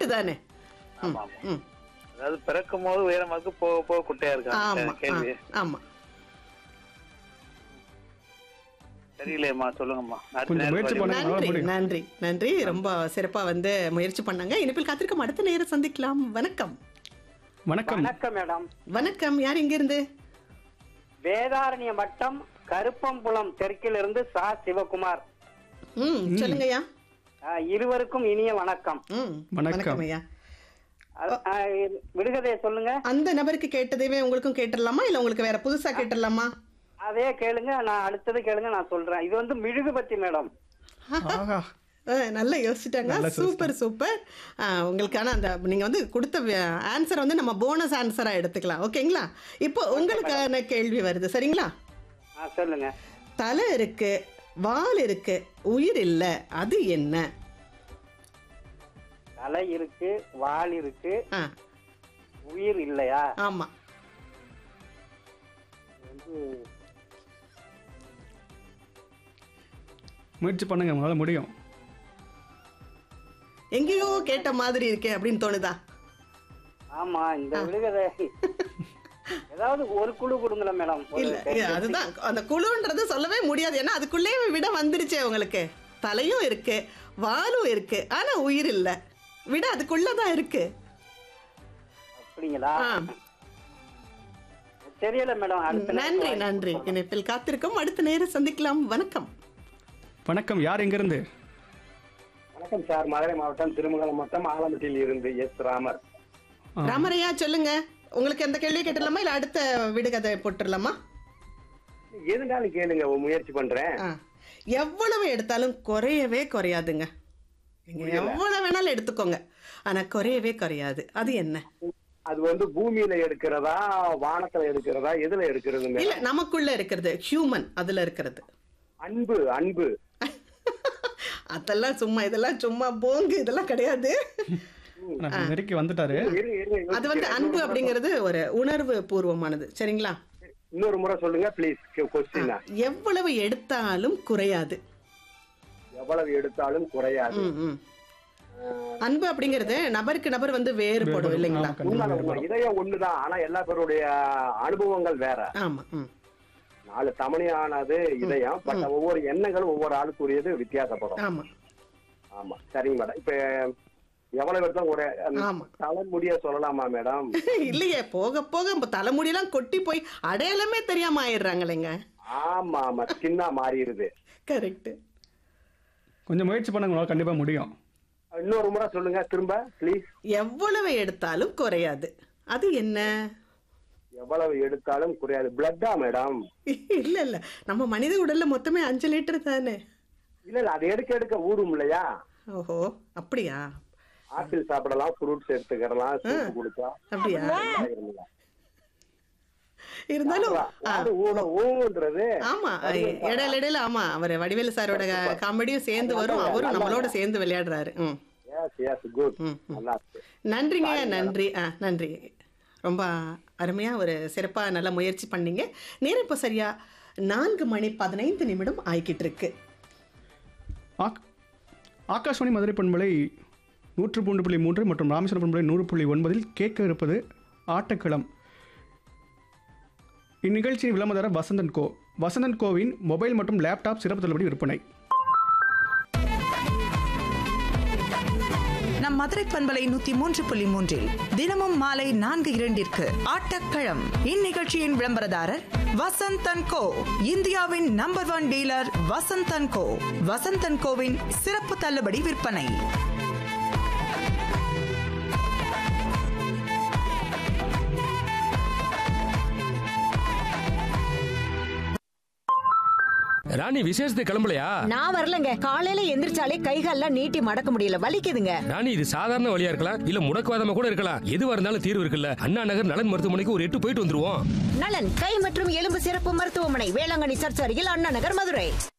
தானே ம், ஆமா, ஆமா. ம். அதாவது பிறக்கும் போது உயரமா இருக்கு போக போக குட்டையா ஆமா இருக்காங்க கேள்வி ஆ, ஆமா தெரியலையேம்மா சொல்லுங்கம்மா அடுத்த கொஞ்சம் நேரம் முயற்சி பாருங்க. பண்ணுங்க. நல்லா நன்றி முடியும். நன்றி நன்றி ரொம்ப சிறப்பா வந்து முயற்சி பண்ணாங்க இனிப்பில் காத்திருக்கும் அடுத்த நேரம் சந்திக்கலாம் வணக்கம் வணக்கம் வணக்கம் மேடம் வணக்கம் யார் இங்க இருந்து வேதாரண்ய வட்டம் கருப்பம்புலம் தெற்கிலிருந்து சா சிவகுமார் ம் சொல்லுங்கய்யா அஹ், இருவருக்கும் இனிய வணக்கம் ம் வணக்கம். வணக்கம் ஐயா அஹ், அஹ், விடுகதையை சொல்லுங்க அந்த நபருக்கு கேட்டதையே உங்களுக்கும் கேட்டுடலாமா இல்ல உங்களுக்கு வேற புதுசா கேட்டுடலாமா அதே கேளுங்க நான் அடுத்தது கேளுங்க நான் சொல்றேன் இது வந்து மிழுகு பத்தி மேடம் ஆஹா ஆ, நல்லா யோசிச்சிட்டாங்க நல்லா சூப்பர் சூப்பர் ஆ, உங்களுக்கான அந்த நீங்க வந்து கொடுத்த ஆன்சர் வந்து நம்ம போனஸ் ஆன்சரா எடுத்துக்கலாம் ஓகேங்களா இப்போ உங்களுக்கான கேள்வி வருது சரிங்களா ஆ சொல்லுங்க தலை இருக்கு வால் இருக்கு உயிர் இல்ல அது என்ன தலை இருக்கு வால் இருக்கு ஆ உயிர் இல்லையா ஆமா வந்து முயற்சி பண்ணுங்க உங்களால முடியும் எங்கேயோ கேட்ட மாதிரி இருக்கே அப்படின்னு தோணுதா ஆமா இந்த விடுகதை ஏதாவது ஒரு குழு கொடுங்களேன் மேடம் ஒரு இல்ல இல்ல, அதுதான் அந்த குழுன்றது சொல்லவே முடியாது ஏன்னா அதுக்குள்ளே விட வந்துருச்சே உங்களுக்கு தலையும் இருக்கு வாலும் இருக்கு ஆனா உயிர் இல்ல விட அதுக்குள்ளதான் இருக்கு அப்படிங்களா ஆ. தெரியல மேடம் அடுத்த நன்றி நேரத்துல நன்றி இணைப்பில் காத்திருக்கும் அடுத்த நேரம் சந்திக்கலாம் வணக்கம் வணக்கம் யார் எங்க இருந்து வணக்கம் சார் மதுரை மாவட்டம் திருமங்கலம் மாவட்டம் ஆலம்பட்டியில் இருந்து எஸ் ராமர் ஆ. ராமரையா சொல்லுங்க உங்களுக்கு எந்த கேள்வி கேட்டுடலாமா இல்ல அடுத்த விடுகதை போட்டுடலாமா எதுனாலும் கேளுங்க ஒரு முயற்சி பண்றேன் ஆ. எவ்வளவு எடுத்தாலும் குறையவே குறையாதுங்க நீங்க எவ்வளவு வேணாலும் எடுத்துக்கோங்க ஆனா குறையவே குறையாது அது என்ன அது வந்து பூமியில எடுக்கிறதா வானத்துல எடுக்கிறதா எதுல எடுக்கிறதுங்க இல்ல நமக்குள்ள இருக்கிறது ஹியூமன் அதுல இருக்கிறது அன்பு அன்பு அதெல்லாம் சும்மா இதெல்லாம் சும்மா போங்கு இதெல்லாம் கிடையாது நான் நெருக்கி வந்துட்டாரு இருங்க, இருங்க, அது வந்து அன்பு அப்படிங்கிறது ஒரு உணர்வு பூர்வமானது சரிங்களா இன்னொரு முறை சொல்லுங்க ப்ளீஸ் கொஸ்டின் எவ்வளவு எடுத்தாலும் குறையாது எவ்வளவு எடுத்தாலும் குறையாது ம், ம். அன்பு அப்படிங்கிறது நபருக்கு நபர் வந்து வேறுபடும் இல்லைங்களா ஆமா, கண்டிப்பா உண்மைதான், உண்மை. வேறுபடும். இதயம் ஒண்ணுதான் ஆனா எல்லா பேருடைய அனுபவங்கள் வேற ஆமா ம். நாலு தமணியானது இதயம் பட் ஒவ்வொரு எண்ணங்களும் ஒவ்வொரு ஆளுக்குரியது வித்தியாசப்படும் ஆமா ஆமா சரிங்க மேடம் இப்ப எவ்வளவு எடுத்தாலும் ஒரு ஆமா தலைமுடிய சொல்லலாமா மேடம் இல்லையே போக போக நம்ம தலைமுடியெல்லாம் கொட்டி போய் அடையாளமே தெரியாம ஆயிடுறாங்களேங்க ஆமா ஆமா ஸ்கின்னா மாறிடுது கரெக்ட் கொஞ்சம் முயற்சி பண்ணுங்க உங்களால கண்டிப்பா முடியும் இன்னொரு முறை சொல்லுங்க திரும்ப ப்ளீஸ் எவ்வளவு எடுத்தாலும் குறையாது அது என்ன எவ்வளவு எடுத்தாலும் குறையாது பிளட்டா மேடம் இல்ல இல்ல நம்ம மனித உடல்ல மொத்தமே அஞ்சு லிட்டர் தானே இல்ல இல்ல அது எடுக்க எடுக்க ஊறும் இல்லையா ஓஹோ அப்படியா ஆப்பிள் சாப்பிடலாம் ஃப்ரூட்ஸ் எடுத்துக்கிறலாம் சூப்பு குடிச்சா அப்படியா ஆயிரும்ல. இருந்தாலும் ஆ, அது ஊன ஊன்றது ஆமா இடையில இடையில ஆமா அவர் வடிவேலு சாரோட காமெடியும் சேர்ந்து வரும் அவரும் நம்மளோட சேர்ந்து விளையாடுறாரு ம் எஸ் எஸ் குட் ம், ம். நல்லா இருக்கு நன்றிங்க நன்றி ஆ நன்றி ரொம்ப அருமையா ஒரு சிறப்பா நல்ல முயற்சி பண்ணீங்க நேரம் இப்போ சரியா நான்கு மணி பதினைந்து நிமிடம் ஆயிக்கிட்டு இருக்கு ஆக்- ஆகாஷ்வாணி மதுரை பண்பலை நூற்று மூன்று புள்ளி மூன்று மற்றும் ராமேஸ்வரம் பண்பலை நூறு புள்ளி ஒன்பதில் கேட்க இருப்பது ஆட்டக்களம் இந்நிகழ்ச்சியின் விளம்பர வசந்தன் கோ வசந்தன் கோவின் மொபைல் மற்றும் லேப்டாப் சிறப்பு தள்ளுபடி விற்பனை நம் மதுரை பண்பலை நூத்தி மூன்று புள்ளி மூன்றில் தினமும் மாலை நான்கு இரண்டிற்கு ஆட்டக்களம் இந்நிகழ்ச்சியின் விளம்பரதாரர் வசந்தன் கோ இந்தியாவின் number one dealer Vasanthan Co Vasanthan கோவின் சிறப்பு தள்ளுபடி விற்பனை ராணி விசேஷத்துக்கு கிளம்பலையா நான் வரலங்க காலையில எந்திரிச்சாலே கைகால்லாம் நீட்டி மடக்க முடியல வலிக்குதுங்க ராணி இது சாதாரண வழியா இருக்கலாம் இல்ல முடக்குவாதமா கூட இருக்கலாம் எதுவா இருந்தாலும் தீர்வு இருக்குல்ல அண்ணா நகர் நலன் மருத்துவமனைக்கு ஒரு எட்டு போயிட்டு வந்துருவோம் நலன் கை மற்றும் எலும்பு சிறப்பு மருத்துவமனை வேளாங்கண்ணி சர்ச் அருகில் அண்ணா நகர் மதுரை